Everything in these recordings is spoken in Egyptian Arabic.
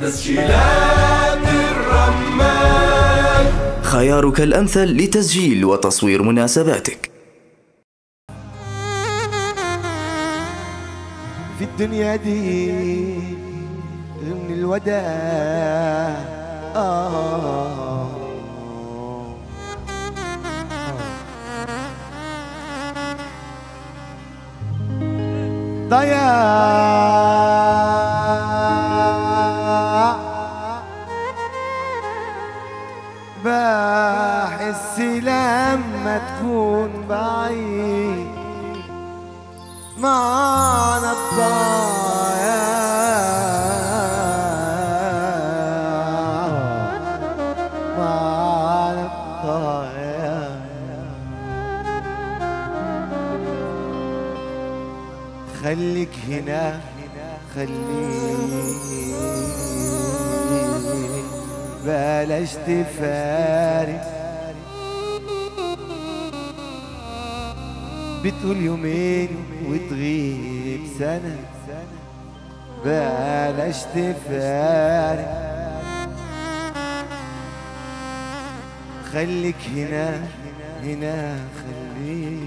تسجيلات الرمان خيارك الأمثل لتسجيل وتصوير مناسباتك في الدنيا دي من الوداع آه ضياع بحس لما تكون بعيد معنا الضايع معنا الضايع خليك هنا خليك بلاش تفارق بتقول يومين وتغيب سنة بلاش تفارق خليك هنا هنا خليك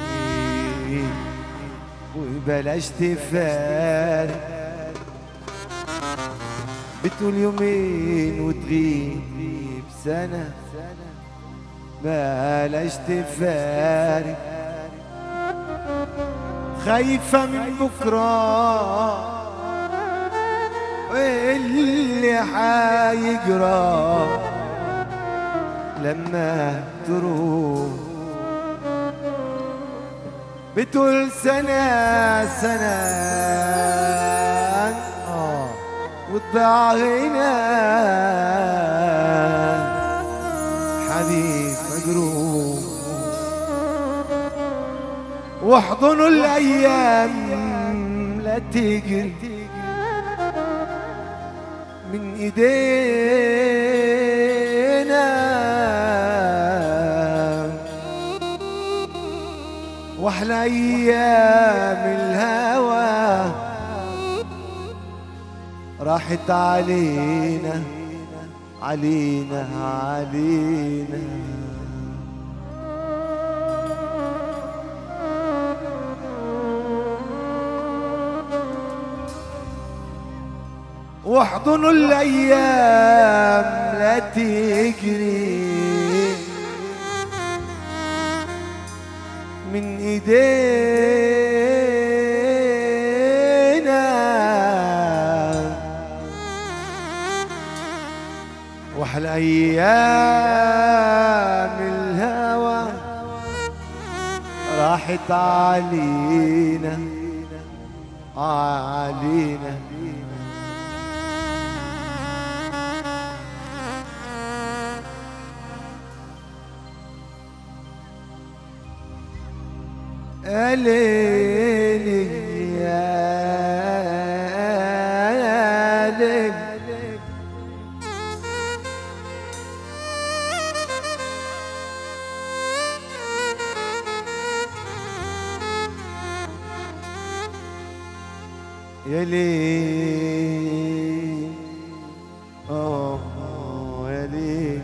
وبلاش تفارق بتقول يومين وتغيب سنة بلاش تفارق خايفة من بكرة واللي حيجرى لما تروح بتقول سنة سنة آه وتضيع هنا حبيب مجروح واحضنوا الايام لا تجري من ايدينا واحلى ايام الهوى راحت علينا علينا علينا واحضنوا الايام لا تجري من ايدينا واحلى ايام الهوى راحت علينا علينا يا ليلي يا ليلي يا ليل آه آه، يا ليل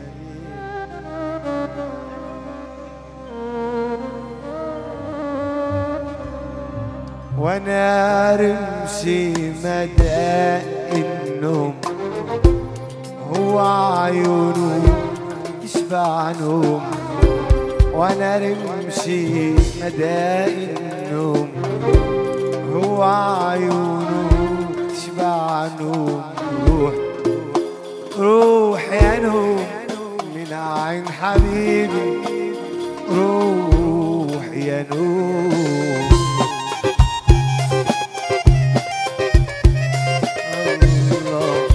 وانا رمشي مدى النوم هو عيونه يشبع نوم وانا رمشي مدى النوم هو عيونه تشبع نوم روح روح يا نوم من عين حبيبي روح يا نوم الله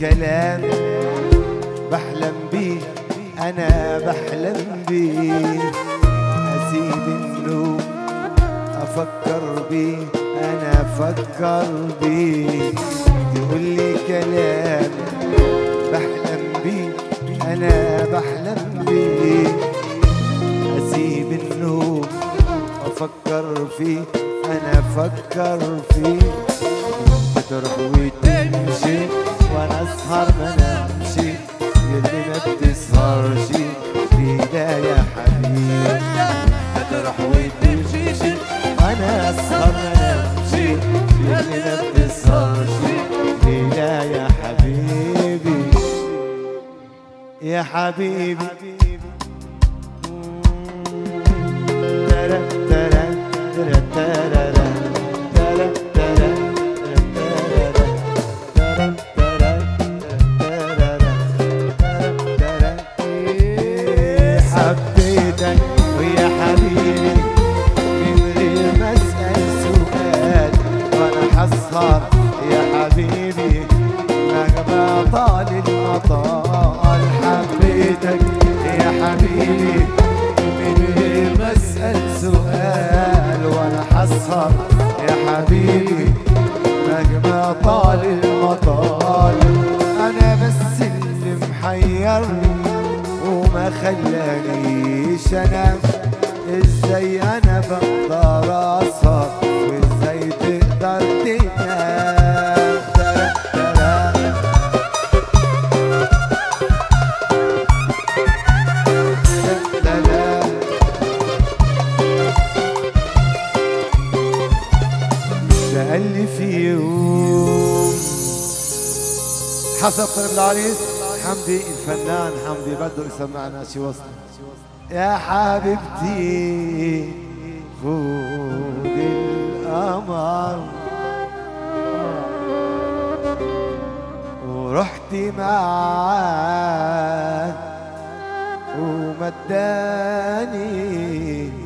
كلام بحلم بيه انا بحلم بيه اسيب النوم افكر بيه انا افكر بيه تقول لي كلام بحلم بيه انا بحلم بيه اسيب النوم افكر فيه انا افكر فيه بتروح وتمشي وانا اسهر ما نمشي يلي ما بتسهرش فينا يا حبيبي بتروح وتمشي وانا اسهر ما نمشي يلي ما بتسهرش فينا يا حبيبي يا حبيبي ترى ترى ترى ترى ترى ترى حبيتك ويا حبيبي من غير ما اسال سؤال وانا حسهر يا حبيبي مهما طال المطال حبيتك يا حبيبي من غير ما اسال سؤال وانا حسهر يا حبيبي مهما طال المطال انا بس اللي محيرني وما خلانيش انام ازاي انا بقدر اسهر وازاي تقدر تنام ترى ترى لا لا سأل لي في يوم حسب طلب العريس حمدي الفنان حمدي بده يسمعنا شي وصل يا حبيبتي خود القمر ورحتي معاه ومداني